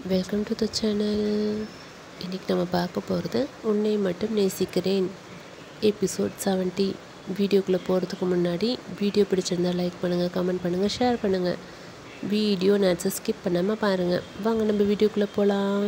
Welcome to the channel இன்றைக்கி நம்ம பார்க்க போகிறது உன்னை மட்டும் நேசிக்கிறேன் எபிசோட் 70 வீடியோக்குள்ளே போகிறதுக்கு முன்னாடி வீடியோ பிடிச்சிருந்தா லைக் பண்ணுங்கள் கமெண்ட் பண்ணுங்கள் ஷேர் பண்ணுங்கள் வீடியோ நேரத்தை ஸ்கிப் பண்ணாமல் பாருங்கள் வாங்க நம்ம வீடியோக்குள்ளே போகலாம்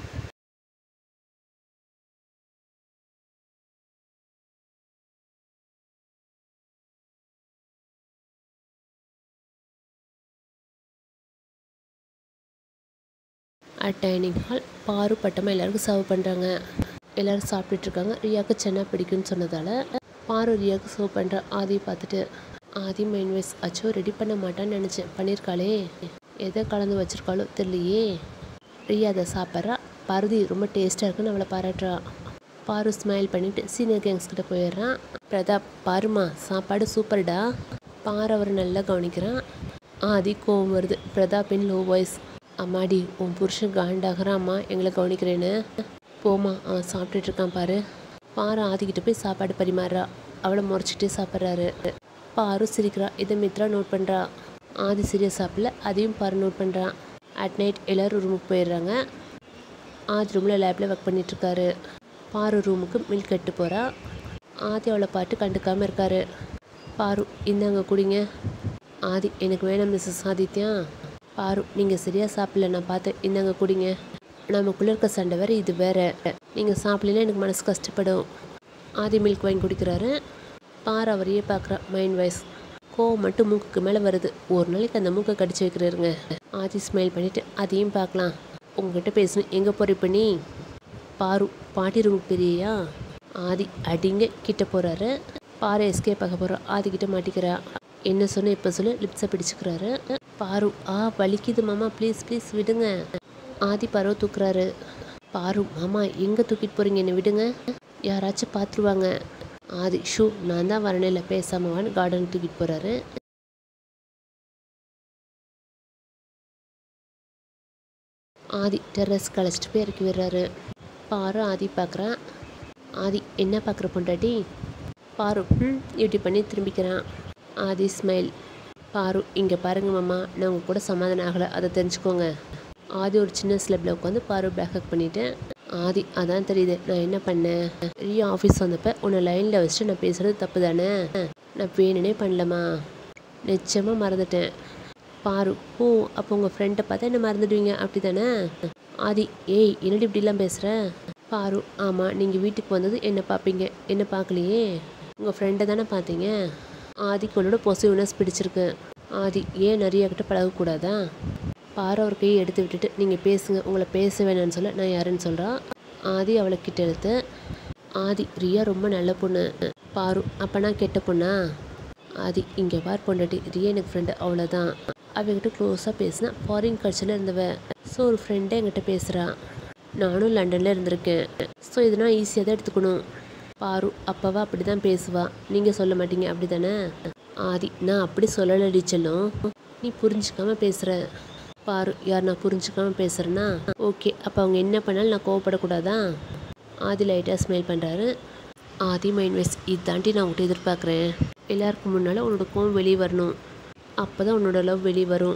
அட் டைனிங் ஹால் பாரு பட்டமாக எல்லாருக்கும் சர்வ் பண்ணுறாங்க எல்லோரும் சாப்பிட்டுட்டு இருக்காங்க ரியாவுக்கு சென்னா பிடிக்கும்னு சொன்னதால் பாரு ரியாவுக்கு சர்வ் பண்ணுற ஆதி பார்த்துட்டு ஆதி மைண்ட் வைஸ் அச்சோ ரெடி பண்ண மாட்டான்னு நினச்சேன் பண்ணியிருக்காளே எதை கலந்து வச்சிருக்காளோ தெரியலையே ரியா அதை சாப்பிட்றா பாரதி ரொம்ப டேஸ்ட்டாக இருக்குன்னு அவளை பாராட்டுறா பாரு ஸ்மைல் பண்ணிவிட்டு சீனியர் கேங்ஸ் கிட்ட போயிடுறான் பிரதாப் பாருமா சாப்பாடு சூப்பர்டா பாரு அவரை நல்லா கவனிக்கிறான் ஆதி கோவம் வருது பிரதாப்பின் லோ வாய்ஸ் அம்மாடி உன் புருஷன் காண்டாகிறான் அம்மா எங்களை கவனிக்கிறேன்னு போமா அவன் சாப்பிட்டுட்டு இருக்கான் பாரு பாரு ஆதிக்கிட்ட போய் சாப்பாடு பரிமாறுறா அவளை முறைச்சிட்டே சாப்பிட்றாரு பாரு சிரிக்கிறா இதை மித்ரா நோட் பண்ணுறா ஆதி சரியா சாப்பிடல அதையும் பாரு நோட் பண்ணுறான் அட் நைட் எல்லோரும் ரூமுக்கு போயிடுறாங்க ஆதி ரூமில் லேபில் ஒர்க் பண்ணிகிட்ருக்காரு பாரு ரூமுக்கு மில்க் கட்டு போகிறா ஆதி அவளை பாட்டு கண்டுக்காமல் இருக்காரு பாரு இந்தாங்க குடிங்க ஆதி எனக்கு வேணாம் மிஸ்ஸஸ் ஆதித்யா பாரு நீங்கள் சரியாக சாப்பிடல நான் பார்த்தேன் இந்தாங்க குடிங்க நமக்குள்ளே இருக்க சண்டை வேறு இது வேற நீங்கள் சாப்பிடலாம் எனக்கு மனசு கஷ்டப்படும் ஆதி மில்க் வாங்கி குடிக்கிறாரு பாரு அவரையே பார்க்குறா மைண்ட் வைஸ் கோவம் மட்டும் மூக்குக்கு மேலே வருது ஒரு நாளைக்கு அந்த மூக்கை கடிச்சு வைக்கிறாருங்க ஆதி ஸ்மைல் பண்ணிவிட்டு அதையும் பார்க்கலாம் உங்ககிட்ட பேசணும் எங்கே போகிற இப்போ நீ பாரு பாட்டி ரூமுக்கு பெரியா ஆதி அடிங்க கிட்ட போகிறாரு பாரு எஸ்கே பார்க்க போகிறோம் ஆதி கிட்ட மாட்டிக்கிறா என்ன சொன்ன இப்போ சொல்லு லிப்ஸை பிடிச்சிக்கிறாரு பாரு ஆ வலிக்குது மாமா ப்ளீஸ் ப்ளீஸ் விடுங்க ஆதி பருவ தூக்குறாரு பாரு மாமா எங்கே தூக்கிட்டு போகிறீங்க என்னை விடுங்க யாராச்சும் பார்த்துருவாங்க ஆதி ஷூ நான் தான் வரணும் இல்லை பேசாமவான்னு கார்டன் தூக்கிட்டு போகிறாரு ஆதி டெரஸ் கழிச்சிட்டு போய் இறக்கி விடுறாரு பாரு ஆதி பார்க்குறான் ஆதி என்ன பார்க்குற பொண்டாட்டி பாரு ம் இப்படி பண்ணி திரும்பிக்கிறான் ஆதி ஸ்மைல் பாரு இங்கே பாருங்க மாமா நான் உங்கள் கூட சமாதானம் ஆகலை அதை தெரிஞ்சுக்கோங்க ஆதி ஒரு சின்ன ஸ்லெப்பில் உட்காந்து பாரு பேக்கப் பண்ணிட்டேன் ஆதி அதான் தெரியுது நான் என்ன பண்ணேன் ரியா ஆஃபீஸ் வந்தப்போ உன்னை லைனில் வச்சுட்டு நான் பேசுகிறது தப்பு தானே நான் வேணுனே பண்ணலம்மா நிச்சயமாக மறந்துட்டேன் பாரு ஓ அப்போ உங்கள் ஃப்ரெண்டை பார்த்தா என்ன மறந்துடுவீங்க அப்படி தானே ஆதி ஏய் என்னடி இப்படிலாம் பேசுகிற பாரு ஆமாம் நீங்கள் வீட்டுக்கு வந்தது என்ன பார்ப்பீங்க என்ன பார்க்கலையே உங்கள் ஃப்ரெண்டை தானே பார்த்தீங்க ஆதிக்கு உன்னோட பொசிவ்னஸ் பிடிச்சிருக்கு ஆதி ஏன் நிறைய கிட்ட பழகக்கூடாதா பாரு அவர் கையை எடுத்து விட்டுட்டு நீங்கள் பேசுங்க உங்களை பேச வேணாம்னு சொல்ல நான் யாருன்னு சொல்கிறான் ஆதி அவளை கிட்ட எடுத்து ஆதி ரியா ரொம்ப நல்ல பொண்ணு பாரு அப்பனா கெட்ட பொண்ணா ஆதி இங்கே பார் பொண்டாட்டி ரியா எனக்கு ஃப்ரெண்டு அவ்வளோதான் அவகிட்ட க்ளோஸாக பேசினா ஃபாரின் கல்ச்சரில் இருந்தவ ஸோ ஒரு ஃப்ரெண்டே என்கிட்ட பேசுகிறா நானும் லண்டனில் இருந்திருக்கேன் ஸோ இதனால் ஈஸியாக தான் எடுத்துக்கணும் பாரு அப்பாவா அப்படி தான் பேசுவா நீங்கள் சொல்ல மாட்டீங்க அப்படி தானே ஆதி நான் அப்படி சொல்லலடி செல்லம் நீ புரிஞ்சுக்காம பேசுகிற பாரு யார் நான் புரிஞ்சுக்காம பேசுகிறேன்னா ஓகே அப்போ அவங்க என்ன பண்ணாலும் நான் கோவப்படக்கூடாதா ஆதி லைட்டாக ஸ்மைல் பண்ணுறாரு ஆதி மைண்ட் வைஸ் இதாண்டி நான் உங்கள்கிட்ட எதிர்பார்க்குறேன் எல்லாருக்கும் முன்னால் உன்னோட கோவம் வெளியே வரணும் அப்போ தான் உன்னோட லவ் வெளியே வரும்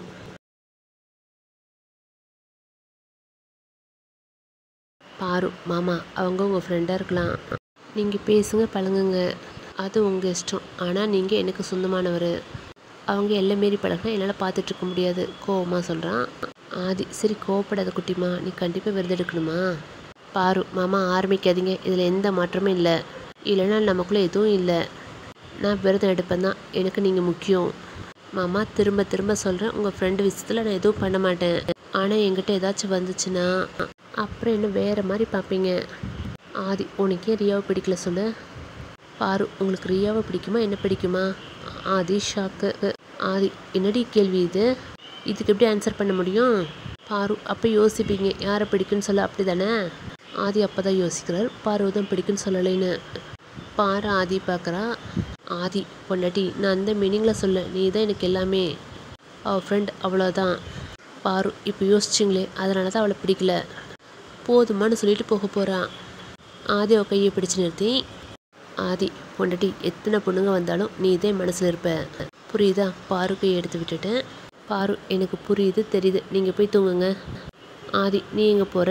பாரு மாமா அவங்க உங்கள் ஃப்ரெண்டாக இருக்கலாம் நீங்கள் பேசுங்க பழகுங்க அது உங்கள் இஷ்டம் ஆனால் நீங்கள் எனக்கு சொந்தமானவர் அவங்க எல்லாம் மீறி பழகினா என்னால் பார்த்துட்டு இருக்க முடியாது கோவமாக சொல்கிறான் ஆதி சரி கோவப்படாத குட்டிமா நீ கண்டிப்பாக விருது எடுக்கணுமா பாரு மாமா ஆரம்பிக்காதீங்க இதில் எந்த மாற்றமும் இல்லை இல்லைன்னா நமக்குள்ளே எதுவும் இல்லை நான் விரதம் எடுப்பேன் தான் எனக்கு நீங்கள் முக்கியம் மாமா திரும்ப திரும்ப சொல்கிறேன் உங்கள் ஃப்ரெண்டு விஷயத்தில் நான் எதுவும் பண்ண மாட்டேன் ஆனால் என்கிட்ட ஏதாச்சும் வந்துச்சுன்னா அப்புறம் என்ன வேறு மாதிரி பார்ப்பீங்க ஆதி உனக்கே ரியாவை பிடிக்கல சொல்லு பாரு உங்களுக்கு ரியாவை பிடிக்குமா என்ன பிடிக்குமா ஆதி ஷாக்கு ஆதி என்னடி கேள்வி இது இதுக்கு எப்படி ஆன்சர் பண்ண முடியும் பாரு அப்போ யோசிப்பீங்க யாரை பிடிக்குன்னு சொல்ல அப்படி தானே ஆதி அப்போ தான் யோசிக்கிறார் பாரு தான் பிடிக்குன்னு சொல்லலைன்னு பாரு ஆதி பார்க்குறா ஆதி பொண்டாட்டி நான் அந்த மீனிங்கில் சொல்ல நீ தான் எனக்கு எல்லாமே அவள் ஃப்ரெண்ட் அவ்வளோதான் பாரு இப்போ யோசிச்சிங்களே அதனால தான் அவளை பிடிக்கல போதுமான்னு சொல்லிட்டு போக போகிறான் ஆதி அவள் கையை பிடிச்சு நிறுத்தி ஆதி பொண்டாட்டி எத்தனை பொண்ணுங்க வந்தாலும் நீ இதே மனசில் இருப்ப புரியுதா பாரு கையை எடுத்து விட்டுட்டேன் பாரு எனக்கு புரியுது தெரியுது நீங்கள் போய் தூங்குங்க ஆதி நீ எங்கே போகிற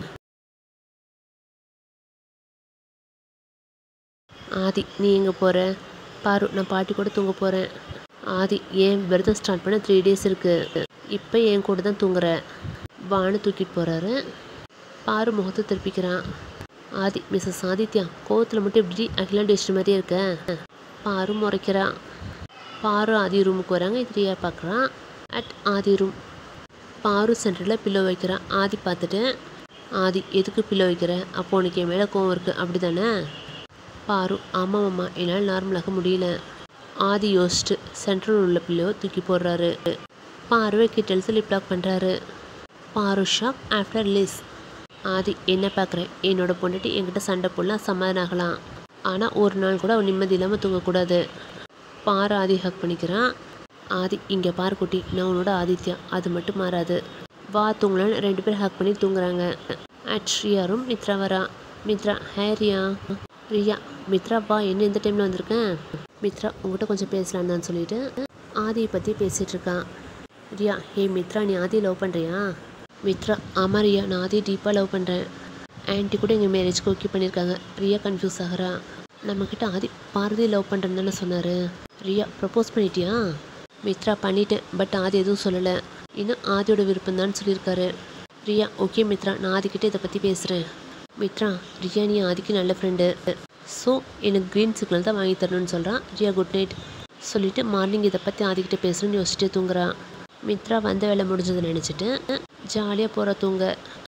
ஆதி நீ எங்கே போகிற பாரு நான் பாட்டி கூட தூங்க போகிறேன் ஆதி ஏன் விரதம் ஸ்டார்ட் பண்ண த்ரீ டேஸ் இருக்குது இப்போ என் கூட தான் தூங்குற வான்னு தூக்கிட்டு போகிறாரு பாரு முகத்தை திருப்பிக்கிறான் ஆதி மிஸ்ஸஸ் ஆதித்யா கோவத்தில் மட்டும் இப்படி அகிலா டேஸ்ட் மாதிரியே இருக்க பாரு முறைக்கிறான் பாரு ஆதி ரூமுக்கு வராங்க இது ரியா பார்க்குறான் அட் ஆதி ரூம் பாரு சென்டரில் பில்லோ வைக்கிறான் ஆதி பார்த்துட்டு ஆதி எதுக்கு பில்லோ வைக்கிற அப்போ உனக்கு என் மேலே கோவம் இருக்குது அப்படி தானே பாரு ஆமாம் அம்மா என்னால் நார்மலாக முடியல ஆதி யோசிச்சுட்டு சென்ட்ரல் உள்ள பில்லோ தூக்கி போடுறாரு பார்வை கிட்ட லிப் லாக் பண்ணுறாரு பாரு ஷாக் ஆஃப்டர் லிஸ் ஆதி என்ன பார்க்குறேன் என்னோட பொண்டாட்டி என்கிட்ட சண்டை போடலாம் சமாதானம் ஆகலாம் ஆனால் ஒரு நாள் கூட அவன் நிம்மதி இல்லாமல் தூங்கக்கூடாது பாரு ஆதி ஹக் பண்ணிக்கிறான் ஆதி இங்கே பாரு குட்டி நான் உன்னோட ஆதித்யா அது மட்டும் மாறாது வா தூங்கலான்னு ரெண்டு பேரும் ஹக் பண்ணி தூங்குறாங்க அட் ஸ்ரீயாரும் மித்ரா வரா மித்ரா ஹே ரியா ரியா மித்ரா வா என்ன இந்த டைமில் வந்திருக்கேன் மித்ரா உங்ககிட்ட கொஞ்சம் பேசலான்னு தான் சொல்லிட்டு ஆதியை பற்றி பேசிகிட்டு இருக்கான் ரியா ஹே மித்ரா நீ ஆதியை லவ் பண்ணுறியா மித்ரா ஆமாம் ரியா நான் ஆதியை டீப்பாக லவ் பண்ணுறேன் ஆன்ட்டி கூட எங்கள் மேரேஜ்க்கு ஓகே பண்ணியிருக்காங்க ரியா கன்ஃபியூஸ் ஆகிறா நம்மக்கிட்ட ஆதி பாரதி லவ் பண்ணுறேன்னு தானே சொன்னார் ரியா ப்ரப்போஸ் பண்ணிட்டியா மித்ரா பண்ணிட்டேன் பட் ஆதி எதுவும் சொல்லலை இன்னும் ஆதியோட விருப்பம் தான் சொல்லியிருக்காரு ரியா ஓகே மித்ரா நான் ஆதிக்கிட்ட இதை பற்றி பேசுகிறேன் மித்ரா ரியா நீ ஆதிக்கு நல்ல ஃப்ரெண்டு ஸோ எனக்கு க்ரீன் சிக்னல் தான் வாங்கி தரணும்னு சொல்கிறான் ரியா குட் நைட் சொல்லிவிட்டு மார்னிங் இதை பற்றி ஆதிக்கிட்ட பேசணும்னு யோசிச்சுட்டே தூங்குறா மித்ரா வந்த வேலை முடிஞ்சதை நினச்சிட்டு ஜாலியாக போகிற தூங்க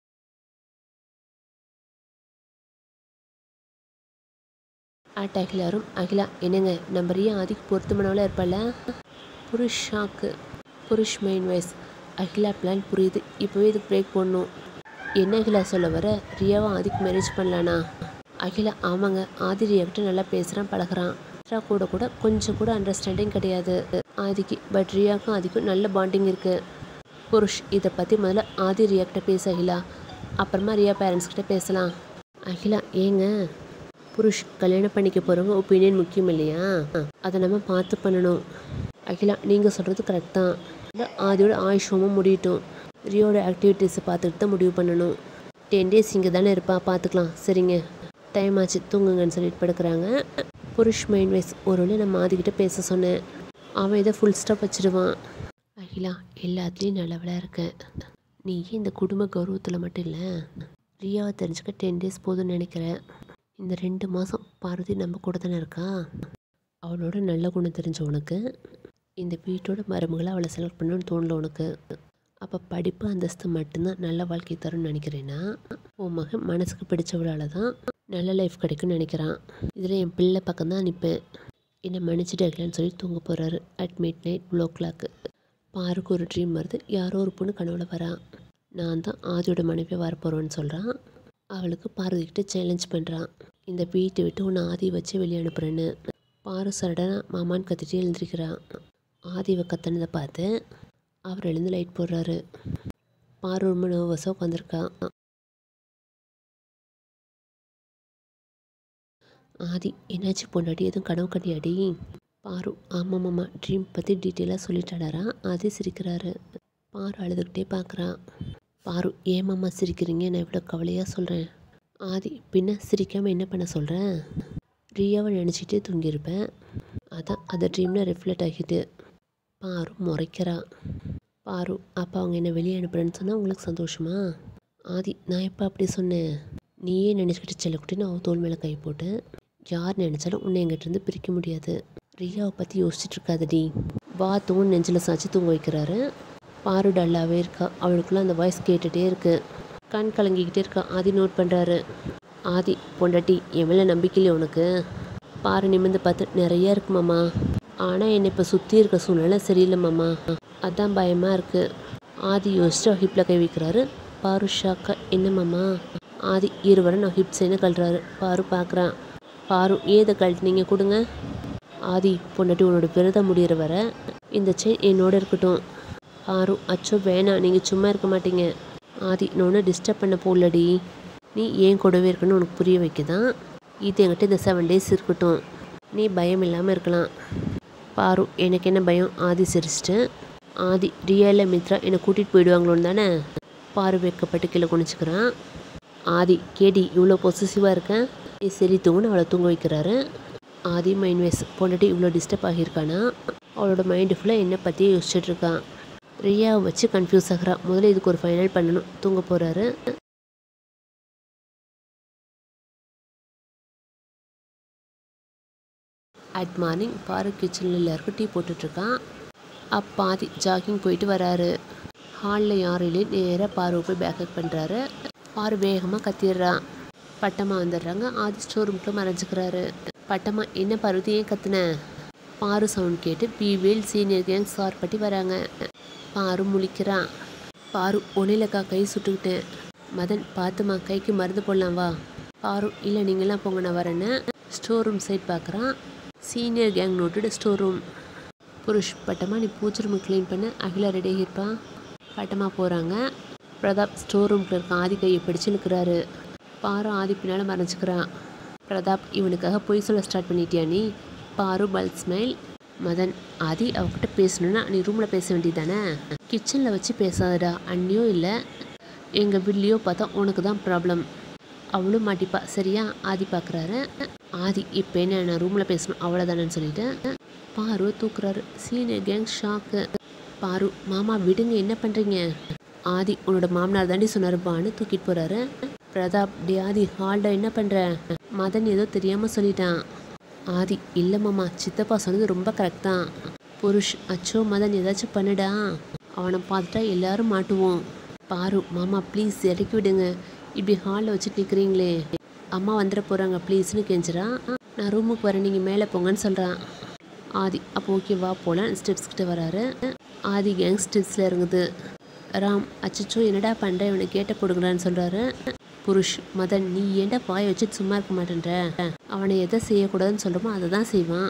அட் அகிலாரும் அகிலா என்னங்க நம்ம ரியா ஆதிக்கு பொருத்தமானவளாக இருப்பாள் புருஷ் ஷாக்கு புருஷ் மெயின் வைஸ் அகிலா பிளான் புரியுது இப்போவே இதுக்கு பிரேக் போடணும் என்ன அகிலா சொல்ல வர ரியாவை ஆதிக்கு மேரேஜ் பண்ணலானா அகிலா ஆமாங்க ஆதி ரியாக்கிட்ட நல்லா பேசுகிறான் பழகுறான் மித்ரா கூட கூட கொஞ்சம் கூட அண்டர்ஸ்டாண்டிங் கிடையாது ஆதிக்கு பட் ரியாவுக்கும் ஆதிக்கும் நல்ல பாண்டிங் இருக்குது புருஷ் இதை பற்றி முதல்ல ஆதி ரியாக்கிட்ட பேச அகிலா அப்புறமா ரியா பேரண்ட்ஸ் கிட்ட பேசலாம் அகிலா ஏங்க புருஷ் கல்யாணம் பண்ணிக்க போகிறவங்க ஒப்பீனியன் முக்கியம் இல்லையா அதை நம்ம பார்த்து பண்ணணும் அகிலா நீங்கள் சொல்கிறது கரெக்ட் தான் இல்ல ஆதியோட ஆயுஷமும் முடியட்டும் ரியோட ஆக்டிவிட்டீஸை பார்த்துட்டு தான் முடிவு பண்ணணும் டென் டேஸ் இங்கே தானே இருப்பா பார்த்துக்கலாம் சரிங்க டைம் ஆச்சு தூங்குங்கன்னு சொல்லிட்டு படுக்கிறாங்க புருஷ் மைண்ட் வைஸ் ஒரு வழி நம்ம ஆதிக்கிட்ட பேச சொன்னேன் அவன் இதை ஃபுல் ஸ்டாப் வச்சிடுவான் அகிலா எல்லாத்துலேயும் நல்லவளாக இருக்க நீ ஏன் இந்த குடும்ப கௌரவத்தில் மட்டும் இல்லை ரியாவை தெரிஞ்சுக்க டென் டேஸ் போதும்னு நினைக்கிறேன் இந்த ரெண்டு மாதம் பார்வதி நம்ம கூட தானே இருக்கா அவளோட நல்ல குணம் தெரிஞ்ச உனக்கு இந்த வீட்டோட மருமகளை அவளை செலக்ட் பண்ணணும்னு தோணல உனக்கு அப்போ படிப்பு அந்தஸ்து மட்டும்தான் நல்ல வாழ்க்கை தரும்னு நினைக்கிறேன்னா உன் மகன் மனசுக்கு பிடிச்சவளால தான் நல்ல லைஃப் கிடைக்கும்னு நினைக்கிறான் இதில் என் பிள்ளை பக்கம் தான் நிற்பேன் என்னை மன்னிச்சுட்டு இருக்கலான்னு சொல்லி தூங்க போகிறாரு அட் மிட் நைட் ப்ளோ கிளாக்கு பாருக்கு ஒரு ட்ரீம் வருது யாரோ ஒரு பொண்ணு கனவுல வரா நான் தான் ஆதியோட மனைவி வரப்போகிறோன்னு சொல்கிறான் அவளுக்கு பார்வதிக்கிட்ட சேலஞ்ச் பண்ணுறான் இந்த வீட்டை விட்டு உன்னை ஆதி வச்சு வெளியே அனுப்புகிறேன்னு பாரு சடனாக மாமான்னு கத்திட்டு எழுந்திருக்கிறான் ஆதிவை கத்துனதை பார்த்து அவர் எழுந்து லைட் போடுறாரு பாரு ரொம்ப நர்வஸாக உட்காந்துருக்கா ஆதி என்னாச்சு பொண்டாடி எதுவும் கனவு கட்டியாடி பாரு ஆமாம் மாமா ட்ரீம் பற்றி டீட்டெயிலாக சொல்லிட்டாடாரா ஆதி சிரிக்கிறாரு பாரு அழுதுகிட்டே பார்க்குறான் பாரு ஏன் மாமா சிரிக்கிறீங்க நான் இவ்வளோ கவலையாக சொல்கிறேன் ஆதி பின்ன சிரிக்காமல் என்ன பண்ண சொல்கிறேன் ரியாவை நினச்சிட்டே தூங்கியிருப்பேன் அதான் அந்த ட்ரீமில் ரிஃப்ளெக்ட் ஆகிட்டு பாரு முறைக்கிறா பாரு அப்போ அவங்க என்னை வெளியே அனுப்புகிறேன்னு சொன்னால் உங்களுக்கு சந்தோஷமா ஆதி நான் எப்போ அப்படி சொன்னேன் நீயே நினச்சிக்கிட்டு செல்லக்குட்டின்னு அவள் தோல் மேலே கை போட்டு யார் நினச்சாலும் உன்னை எங்கிட்டேருந்து பிரிக்க முடியாது ரியாவை பற்றி யோசிச்சுட்டு இருக்காதடி வா தூண் நெஞ்சில் சாச்சு தூங்க வைக்கிறாரு பாரு டல்லாகவே இருக்கா அவளுக்குள்ள அந்த வாய்ஸ் கேட்டுகிட்டே இருக்கு கண் கலங்கிக்கிட்டே இருக்கா ஆதி நோட் பண்ணுறாரு ஆதி பொண்டாட்டி என் மேலே நம்பிக்கை இல்லையா உனக்கு பாரு நிமிர்ந்து பார்த்து நிறைய இருக்கு மாமா ஆனால் என்னை இப்போ சுற்றி இருக்க சூழ்நிலை சரியில்லை மாமா அதான் பயமாக இருக்குது ஆதி யோசிச்சு ஹிப்பில் கை வைக்கிறாரு பாரு ஷாக்கா என்ன மாமா ஆதி இருவரும் நான் ஹிப் சைனை கழட்டுறாரு பாரு பார்க்குறான் பாரு ஏதை கழட்டினீங்க கொடுங்க ஆதி பொண்டாட்டி உன்னோட விரதம் முடியிற வர இந்த செயின் என்னோட இருக்கட்டும் ஆறு அச்சோ வேணாம் நீங்கள் சும்மா இருக்க மாட்டீங்க ஆதி நான் ஒன்றும் டிஸ்டர்ப் பண்ண போகலடி நீ ஏன் கூடவே இருக்கணும்னு உனக்கு புரிய வைக்க தான் இது என்கிட்ட இந்த செவன் டேஸ் இருக்கட்டும் நீ பயம் இல்லாமல் இருக்கலாம் பாரு எனக்கு என்ன பயம் ஆதி சிரிச்சிட்டு ஆதி ரியா இல்லை மித்ரா என்னை கூட்டிகிட்டு போயிடுவாங்களோன்னு தானே பாரு வைக்கப்பட்டு கீழே குனிச்சுக்கிறான் ஆதி கேடி இவ்வளோ பொசிசிவாக இருக்கேன் நீ சரி தூங்குன்னு அவளை தூங்க வைக்கிறாரு ஆதி மைண்ட் வேஸ் பொண்டாட்டி இவ்வளோ டிஸ்டர்ப் ஆகியிருக்கானா அவளோட மைண்டு ஃபுல்லாக என்னை பற்றியே யோசிச்சுட்டு இருக்கான் ரியாவை வச்சு கன்ஃபியூஸ் ஆகிறா முதல்ல இதுக்கு ஒரு ஃபைனல் பண்ணணும் தூங்க போகிறாரு அட் மார்னிங் பாரு கிச்சனில் எல்லாருக்கும் டீ போட்டுட்ருக்கான் அப்பாதி ஜாகிங் போயிட்டு வராரு ஹாலில் யாரும் இல்லை நேராக பாரு போய் பேக்கப் பண்ணுறாரு பாரு வேகமாக கத்திடுறான் பட்டம்மா வந்துடுறாங்க ஆதி ஸ்டோர் ரூம்குள்ளே மறைஞ்சிக்கிறாரு பட்டம்மா என்ன பார்வதி ஏன் கத்துன பாரு சவுண்ட் கேட்டு பிவேல் சீனியர் கேங் சார் பட்டி வராங்க பாரு முழிக்கிறான் பாரு ஒளிலக்கா கை சுட்டுக்கிட்டேன் மதன் பார்த்துமா கைக்கு மருந்து போடலாம் வா பாரு இல்லை நீங்களாம் போங்க நான் வரேன்னு ஸ்டோர் ரூம் சைட் பார்க்குறான் senior gang noted store room Purush பட்டமா நீ பூச்சி ரூம் க்ளீன் பண்ண அகிலா ரெடி ஆகியிருப்பான் பட்டமா போகிறாங்க பிரதாப் ஸ்டோர் ரூம்குள்ள இருக்க ஆதி கையை பிடிச்சு இழுக்கிறாரு பாரு ஆதி பின்னால் மறைஞ்சிக்கிறான் பிரதாப் இவனுக்காக பொய் சொல்ல ஸ்டார்ட் பண்ணிட்டியா நீ பாரு பல் ஸ்மைல் மதன் ஆதி அவகிட்ட பேசணுன்னா நீ ரூமில் பேச வேண்டியதானே கிச்சனில் வச்சு பேசாதடா அண்ணியோ இல்லை எங்கள் வில்லியோ பார்த்தா உனக்கு தான் ப்ராப்ளம் அவளும் மாட்டிப்பா சரியா ஆதி பார்க்குறாரு ஆதி இப்போ என்ன நான் ரூமில் பேசணும் அவ்வளோதானேன்னு சொல்லிட்டு பாரு தூக்குறாரு சீனியர் கேங் ஷாக்கு பாரு மாமா விடுங்க என்ன பண்ணுறீங்க ஆதி உன்னோட மாமனார் தாண்டி சொன்னாருப்பான்னு தூக்கிட்டு போகிறாரு பிரதாப் டி ஆதி ஹால்ட என்ன பண்ணுற மதன் ஏதோ தெரியாமல் சொல்லிட்டான் ஆதி இல்லை மாமா சித்தப்பா சொன்னது ரொம்ப கரெக்ட் தான் புருஷ் அச்சோ மதன் ஏதாச்சும் பண்ணுடா அவனை பார்த்துட்டா எல்லாரும் மாட்டுவோம் பாரு மாமா ப்ளீஸ் இறக்கி விடுங்க இப்படி ஹாலில் வச்சுட்டு நிற்கிறீங்களே அம்மா வந்துட போகிறாங்க ப்ளீஸ்னு கெஞ்சுறான் நான் ரூமுக்கு வரேன் நீங்கள் மேலே போங்கன்னு சொல்கிறான் ஆதி அப்போ ஓகே வா போகலாம் ஸ்டெப்ஸ் கிட்ட வராரு ஆதி கேங் ஸ்டெப்ஸில் இறங்குது ராம் அச்சச்சோ என்னடா பண்ணுற இவனை கேட்ட போடுங்கடான்னு சொல்கிறாரு புருஷ் மதன் நீ ஏன்டா வாயை வச்சுட்டு சும்மா இருக்க மாட்டேன்ற அவனை எதை செய்யக்கூடாதுன்னு சொல்கிறோமோ அதை தான் செய்வான்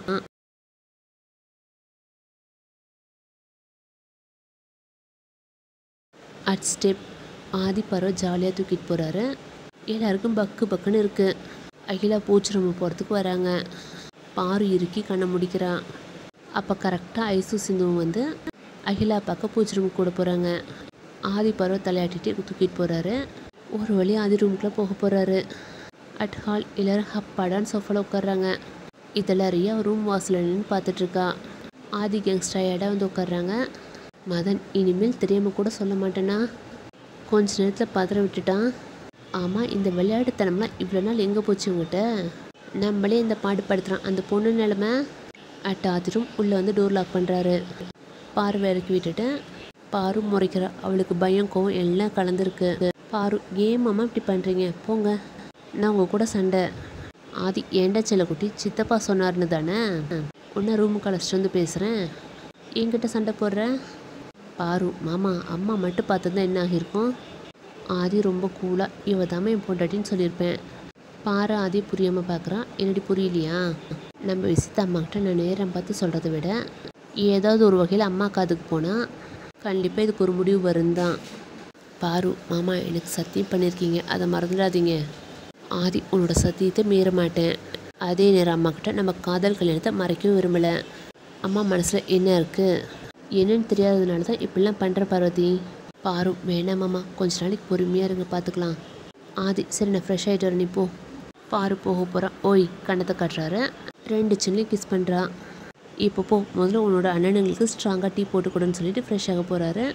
அட் ஸ்டெப் ஆதி பரவ ஜாலியாக தூக்கிட்டு போகிறாரு எல்லாருக்கும் பக்கு பக்குன்னு இருக்குது அகிலா பூச்சிரம்பு போகிறதுக்கு வராங்க பாரு இறுக்கி கண்ணை முடிக்கிறான் அப்போ கரெக்டாக ஐசு சிந்துவும் வந்து அகிலா பார்க்க பூச்சிரம்பு கூட போகிறாங்க ஆதி பருவ தலையாட்டிட்டு தூக்கிட்டு போகிறாரு ஒரு வழி ஆதி ரூமுக்குள்ளே போக போகிறாரு அட் ஹால் எல்லோரும் ஹப்பாடான்னு சோஃபாவில் உட்காடுறாங்க இதெல்லாம் ரியா ரூம் வாசலில் நின்று பார்த்துட்ருக்கா ஆதி கேங்ஸ்டர்டாக வந்து உட்காடுறாங்க மதன் இனிமேல் தெரியாமல் கூட சொல்ல மாட்டேனா கொஞ்ச நேரத்தில் பதற விட்டுட்டான் ஆமாம் இந்த விளையாட்டுத்தனம்லாம் இவ்வளோ நாள் எங்கே போச்சு உங்ககிட்ட நம்மளே இந்த பாடுபடுத்துகிறான் அந்த பொண்ணு நிலமை அட் ஆதிரும் உள்ளே வந்து டோர் லாக் பண்ணுறாரு பார்வை இறக்கி விட்டுட்டு பாரு முறைக்கிறா அவளுக்கு பயம் கோவம் எல்லாம் கலந்துருக்கு பாரு ஏன் மாமா இப்படி பண்ணுறீங்க போங்க நான் உங்கள் கூட சண்டை ஆதி ஏண்டா செல்லக்குட்டி சித்தப்பா சொன்னார்னு தானே உன்னை ரூமுக்கு அழைச்சிட்டு வந்து பேசுகிறேன் என்கிட்ட சண்டை போடுற பாரு மாமா அம்மா மட்டும் பார்த்தது என்ன ஆகியிருக்கும் ஆதி ரொம்ப கூலாக இவ தாமே என் பொண்டாட்டின்னு சொல்லியிருப்பேன் பாரு ஆதி புரியாமல் பார்க்குறான் என்னடி புரியலையா நம்ம விசித்த அம்மாக்கிட்ட நான் நேரம் பார்த்து சொல்கிறத விட ஏதாவது ஒரு வகையில் அம்மா காதுக்கு போனால் கண்டிப்பாக இதுக்கு ஒரு முடிவு வரும் தான் பாரு மாமா எனக்கு சத்தியம் பண்ணியிருக்கீங்க அதை மறந்துடாதீங்க ஆதி உன்னோட சத்தியத்தை மீற மாட்டேன் அதே நேரம் அம்மாக்கிட்ட நம்ம காதல் கல்யாணத்தை மறைக்கவும் விரும்பலை அம்மா மனசில் என்ன இருக்குது என்னன்னு தெரியாததுனால தான் இப்படிலாம் பண்ணுற பார்வதி பாரு வேணாம் மாமா கொஞ்ச நாளைக்கு பொறுமையாக இருங்க பார்த்துக்கலாம் ஆதி சரி நான் ஃப்ரெஷ் ஆகிட்டு வரேன் நீ போ பாரு போக போகிறான் ஓய் கண்ணத்தை காட்டுறாரு ரெண்டு சின்ன கிஸ் பண்ணுறா இப்போ போ முதல்ல உன்னோட அண்ணனுங்களுக்கு ஸ்ட்ராங்காக டீ போட்டு கொடுன்னு சொல்லிட்டு ஃப்ரெஷ் ஆக போகிறாரு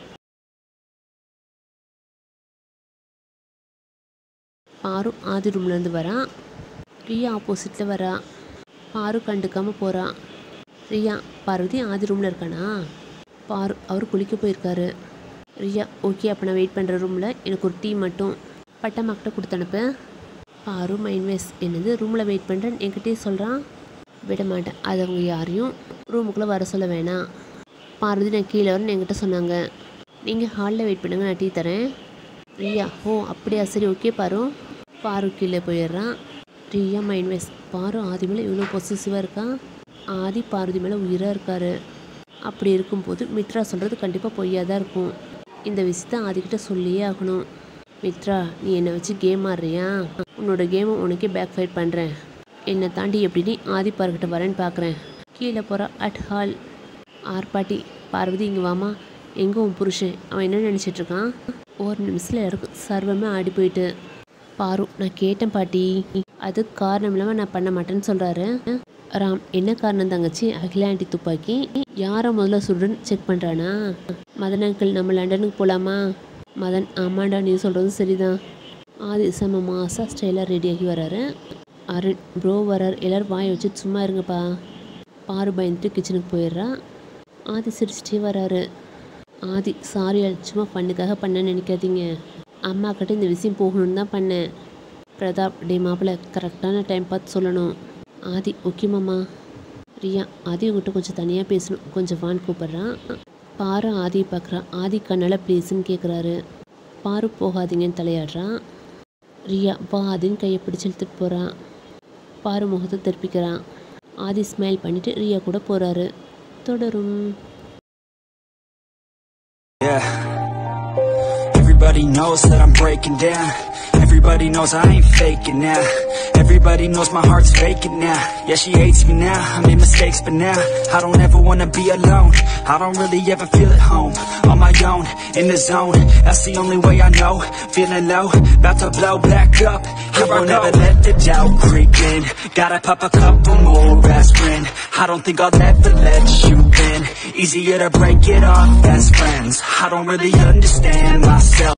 பாரு ஆதி ரூம்லேருந்து வரான் ரியா ஆப்போசிட்டில் வரா பாரு கண்டுக்காமல் போகிறான் ரியா பார்வதி ஆதி ரூமில் இருக்கானா பாரு அவர் குளிக்க போயிருக்காரு ரியா ஓகே அப்போ நான் வெயிட் பண்ணுற ரூமில் எனக்கு ஒரு டீ மட்டும் பட்டமாக்கிட்ட கொடுத்து அனுப்பு பாரு மைன்வேஸ் என்னது ரூமில் வெயிட் பண்ணுறேன்னு என்கிட்டயே சொல்கிறான் விட மாட்டேன் அது அவங்க யாரையும் ரூமுக்குள்ளே வர சொல்ல வேணாம் பார்வதி நான் கீழே வரேன்னு என்கிட்ட சொன்னாங்க நீங்கள் ஹாலில் வெயிட் பண்ணுங்க நான் டீ தரேன் ரியா ஓ அப்படியா சரி ஓகே பாரு பாரு கீழே போயிடுறான் ரியா மைன்வேஸ் பாரு ஆதி மேலே இவ்வளோ பொசிசிவாக இருக்கான் ஆதி பார்வதி மேலே உயிராக இருக்காரு அப்படி இருக்கும்போது மித்ரா சொல்கிறது கண்டிப்பாக பொய்யாக தான் இருக்கும் இந்த விஷயத்த ஆதிக்கிட்ட சொல்லியே ஆகணும் மித்ரா நீ என்னை வச்சு கேம் ஆடுறியா உன்னோட கேமை உனக்கே பேக் ஃபைட் பண்ணுறேன் என்னை தாண்டி எப்படின்னு ஆதி பார்க்கிட்ட வரேன்னு பார்க்குறேன் கீழே போகிற அட் ஹால் ஆர்பாட்டி பார்வதி இங்கே வாமா எங்கே உன் புருஷன் அவன் என்ன நினச்சிட்டு இருக்கான் ஒரு நிமிஷத்தில் எல்லாருக்கும் சர்வமே ஆடி போயிட்டு பாரு நான் கேட்டேன் பாட்டி அது காரணம் இல்லாமல் நான் பண்ண மாட்டேன்னு சொல்கிறாரு ராம் என்ன காரணம் தங்கச்சி அகிலா ஆண்டி துப்பாக்கி யாரை முதல்ல சுடுன்னு செக் பண்ணுறானா மதன் அங்கிள் நம்ம லண்டனுக்கு போகலாமா மதன் ஆமாண்டா நீ சொல்கிறதும் சரிதான் ஆதி செம்ம மாசா ஸ்டைலாக ரெடியாகி வராரு அருண் ப்ரோ வரார் எல்லோரும் வாயை வச்சு சும்மா இருங்கப்பா பாரு பயந்துட்டு கிச்சனுக்கு போயிடுறா ஆதி சிரிச்சிட்டே வராரு ஆதி சாரி சும்மா பண்ணுக்காக பண்ண நினைக்காதீங்க அம்மா கிட்ட இந்த விஷயம் போகணும்னு தான் பண்ணேன் பிரதாப் டே மாப்பிள்ள கரெக்டான டைம் பார்த்து சொல்லணும் ஆதி ஓகே மாமா ரியா ஆதி உங்ககிட்ட கொஞ்சம் தனியாக பேசணும் கொஞ்சம் வான் கூப்பிட்றான் பாரு ஆதி பார்க்குறான் ஆதி கண்ணால் ப்ளீஸ்ன்னு கேட்குறாரு பாரு போகாதீங்கன்னு தலையாடுறான் ரியா வா ஆதின்னு கையை பிடிச்சி இழுத்துட்டு போகிறான் பாரு முகத்தை திருப்பிக்கிறான் ஆதி ஸ்மைல் பண்ணிட்டு ரியா கூட போகிறாரு தொடரும் Yeah. Everybody knows that I'm breaking down. Everybody knows I ain't faking now. Everybody knows my heart's vacant now. Yeah, she hates me now. I made mistakes, but now I don't ever wanna be alone. I don't really ever feel at home. On my own, in the zone. That's the only way I know. Feeling low, about to blow back up. I won't ever let the doubt creep in. Gotta pop a couple more aspirin. I don't think I'll ever let you in. Easier to break it off best friends. I don't really understand myself.